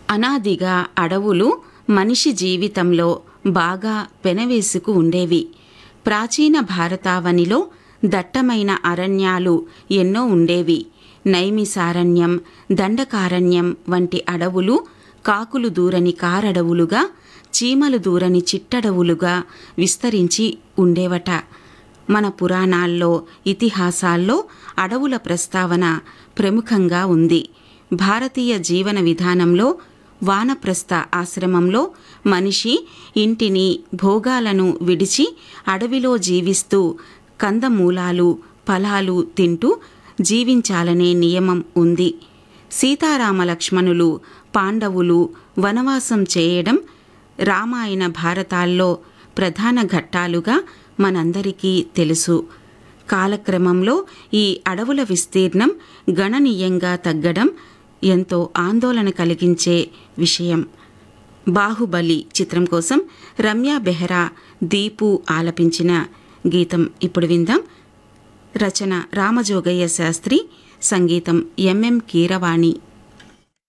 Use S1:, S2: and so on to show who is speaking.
S1: అనాదిగా అడవులు మనిషి జీవితంలో బాగా పెనవేసుకు ఉండేవి ప్రాచీన భారతావనిలో దట్టమైన అరణ్యాలు ఎన్నో ఉండేవి నైమిసారణ్యం దండకారణ్యం వంటి అడవులు కాకులు దూరని కారడవులుగా చీమలు దూరని చిట్టడవులుగా విస్తరించి ఉండేవట మన పురాణాల్లో ఇతిహాసాల్లో అడవుల ప్రస్తావన ప్రముఖంగా ఉంది భారతీయ జీవన విధానంలో వానప్రస్థ ఆశ్రమంలో మనిషి ఇంటిని భోగాలను విడిచి అడవిలో జీవిస్తూ కందమూలాలు ఫలాలు తింటూ జీవించాలనే నియమం ఉంది సీతారామ లక్ష్మణులు పాండవులు వనవాసం చేయడం రామాయణ భారతాల్లో ప్రధాన ఘట్టాలుగా మనందరికీ తెలుసు కాలక్రమంలో ఈ అడవుల విస్తీర్ణం గణనీయంగా తగ్గడం ఎంతో ఆందోళన కలిగించే విషయం బాహుబలి చిత్రం కోసం రమ్య బెహ్రా దీపు ఆలపించిన గీతం ఇప్పుడు విందాం రచన రామజోగయ్య శాస్త్రి సంగీతం ఎంఎం కీరవాణి